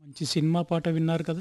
మంచి సినిమా పాట విన్నారు కదా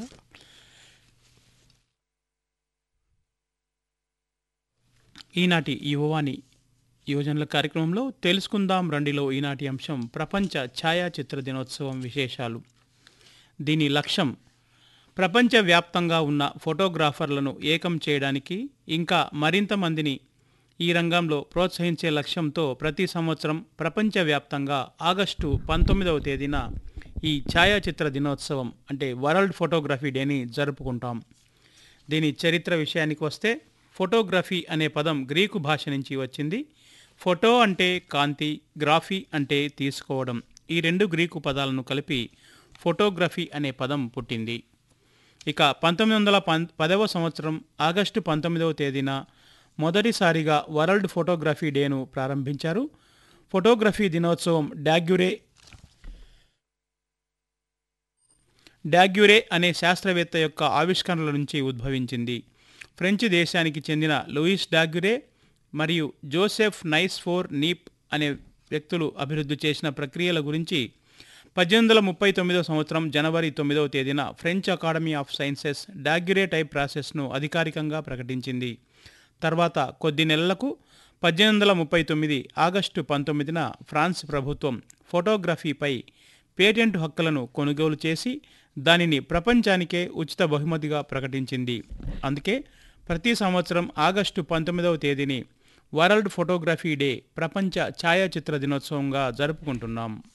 ఈనాటి యువవాణి యువజనుల కార్యక్రమంలో తెలుసుకుందాం రండిలో ఈనాటి అంశం ప్రపంచ ఛాయాచిత్ర దినోత్సవం విశేషాలు దీని లక్ష్యం ప్రపంచవ్యాప్తంగా ఉన్న ఫోటోగ్రాఫర్లను ఏకం చేయడానికి ఇంకా మరింత మందిని ఈ రంగంలో ప్రోత్సహించే లక్ష్యంతో ప్రతి సంవత్సరం ప్రపంచవ్యాప్తంగా ఆగస్టు పంతొమ్మిదవ తేదీన ఈ ఛాయాచిత్ర దినోత్సవం అంటే వరల్డ్ ఫోటోగ్రఫీ డేని జరుపుకుంటాం దీని చరిత్ర విషయానికి వస్తే ఫోటోగ్రఫీ అనే పదం గ్రీకు భాష నుంచి వచ్చింది ఫోటో అంటే కాంతి గ్రాఫీ అంటే తీసుకోవడం ఈ రెండు గ్రీకు పదాలను కలిపి ఫోటోగ్రఫీ అనే పదం పుట్టింది ఇక పంతొమ్మిది వందల పం పదవ సంవత్సరం ఆగస్టు పంతొమ్మిదవ తేదీన మొదటిసారిగా వరల్డ్ ఫోటోగ్రఫీ డేను ప్రారంభించారు ఫోటోగ్రఫీ దినోత్సవం డాగ్యురే డాగ్యురే అనే శాస్త్రవేత్త యొక్క ఆవిష్కరణల నుంచి ఉద్భవించింది ఫ్రెంచ్ దేశానికి చెందిన లూయిస్ డాగ్యురే మరియు జోసెఫ్ నైస్ ఫోర్ నీప్ అనే వ్యక్తులు అభివృద్ధి చేసిన ప్రక్రియల గురించి పద్దెనిమిది వందల ముప్పై తొమ్మిదవ సంవత్సరం జనవరి తొమ్మిదవ తేదీన French academy of sciences Daguerre type ప్రాసెస్ను అధికారికంగా ప్రకటించింది తర్వాత కొద్ది నెలలకు పద్దెనిమిది వందల ముప్పై తొమ్మిది ఆగస్టు పంతొమ్మిదిన ఫ్రాన్స్ ప్రభుత్వం ఫోటోగ్రఫీపై పేటెంట్ హక్కులను కొనుగోలు చేసి దానిని ప్రపంచానికే ఉచిత బహుమతిగా ప్రకటించింది అందుకే ప్రతి సంవత్సరం ఆగస్టు పంతొమ్మిదవ తేదీని వరల్డ్ ఫోటోగ్రఫీ డే ప్రపంచ ఛాయాచిత్ర దినోత్సవంగా జరుపుకుంటున్నాం